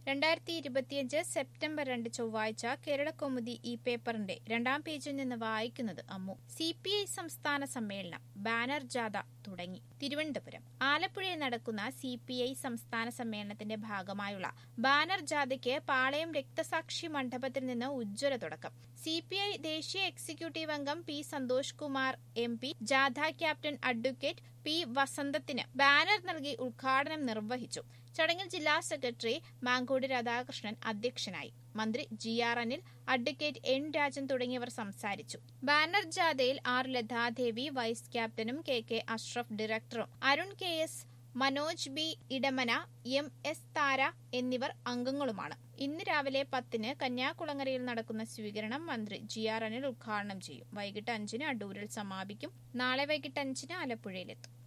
രണ്ടായിരത്തി ഇരുപത്തിയഞ്ച് സെപ്റ്റംബർ രണ്ട് ചൊവ്വാഴ്ച കേരളകൗമുദി ഈ പേപ്പറിന്റെ രണ്ടാം പേജിൽ നിന്ന് വായിക്കുന്നത് അമ്മു സി പി ഐ സംസ്ഥാന സമ്മേളനം ബാനർ ജാഥ തുടങ്ങി തിരുവനന്തപുരം ആലപ്പുഴയിൽ നടക്കുന്ന സി പി ഐ സംസ്ഥാന സമ്മേളനത്തിന്റെ ഭാഗമായുള്ള ബാനർ ജാഥയ്ക്ക് പാളയം രക്തസാക്ഷി മണ്ഡപത്തിൽ നിന്ന് ഉജ്ജ്വല തുടക്കം സി പി ഐ ദേശീയ എക്സിക്യൂട്ടീവ് അംഗം P Santhosh Kumar M P ജാഥ ക്യാപ്റ്റൻ അഡ്വക്കേറ്റ് പി വസന്തത്തിന് ബാനർ നൽകി ഉദ്ഘാടനം നിർവഹിച്ചു ചടങ്ങിൽ ജില്ലാ സെക്രട്ടറി മാങ്കോട് രാധാകൃഷ്ണൻ അധ്യക്ഷനായി മന്ത്രി G R Anil advocate N Rajan തുടങ്ങിയവർ സംസാരിച്ചു ബാനർ ജാഥയിൽ ആർ ലതാദേവി വൈസ് ക്യാപ്റ്റനും കെ കെ അഷ്റഫ് ഡയറക്ടറും Arun K S Manoj B Edamana M S Thara എന്നിവർ അംഗങ്ങളുമാണ് ഇന്ന് രാവിലെ പത്തിന് കന്യാകുളങ്ങരയിൽ നടക്കുന്ന സ്വീകരണം മന്ത്രി ജി ആർ അനിൽ ഉദ്ഘാടനം ചെയ്യും വൈകിട്ട് അഞ്ചിന് അടൂരിൽ സമാപിക്കും നാളെ വൈകിട്ട് അഞ്ചിന് ആലപ്പുഴയിലെത്തും